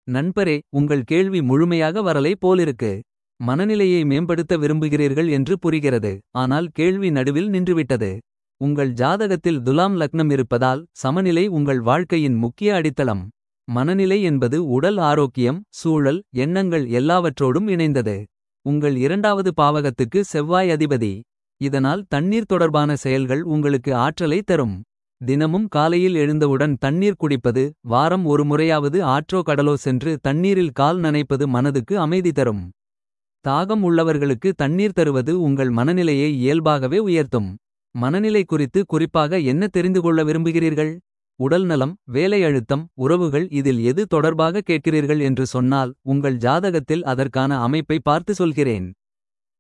நண்பரே உங்கள் கேள்வி முழுமையாக வரலை போலிருக்கு. மனநிலையை மேம்படுத்த விரும்புகிறீர்கள் என்று புரிகிறது. ஆனால் கேள்வி நடுவில் நின்றுவிட்டது. உங்கள் ஜாதகத்தில் துலாம் லக்னம் இருப்பதால் சமநிலை உங்கள் வாழ்க்கையின் முக்கிய அடித்தளம். மனநிலை என்பது உடல் ஆரோக்கியம் சூழல் எண்ணங்கள் எல்லாவற்றோடும் இணைந்தது. உங்கள் இரண்டாவது பாவகத்துக்கு செவ்வாய் அதிபதி. இதனால் தண்ணீர் தொடர்பான செயல்கள் உங்களுக்கு ஆற்றலை தரும். தினமும் காலையில் எழுந்தவுடன் தண்ணீர் குடிப்பது வாரம் ஒரு முறையாவது ஆற்றோ கடலோ சென்று தண்ணீரில் கால் நனைப்பது மனதுக்கு அமைதி தரும். தாகம் உள்ளவர்களுக்கு தண்ணீர் தருவது உங்கள் மனநிலையை இயல்பாகவே உயர்த்தும். மனநிலை குறித்து குறிப்பாக என்ன தெரிந்து கொள்ள விரும்புகிறீர்கள். உடல்நலம் வேலை அழுத்தம் உறவுகள் இதில் எது தொடர்பாக கேட்கிறீர்கள் என்று சொன்னால். உங்கள் ஜாதகத்தில் அதற்கான அமைப்பை பார்த்து சொல்கிறேன்.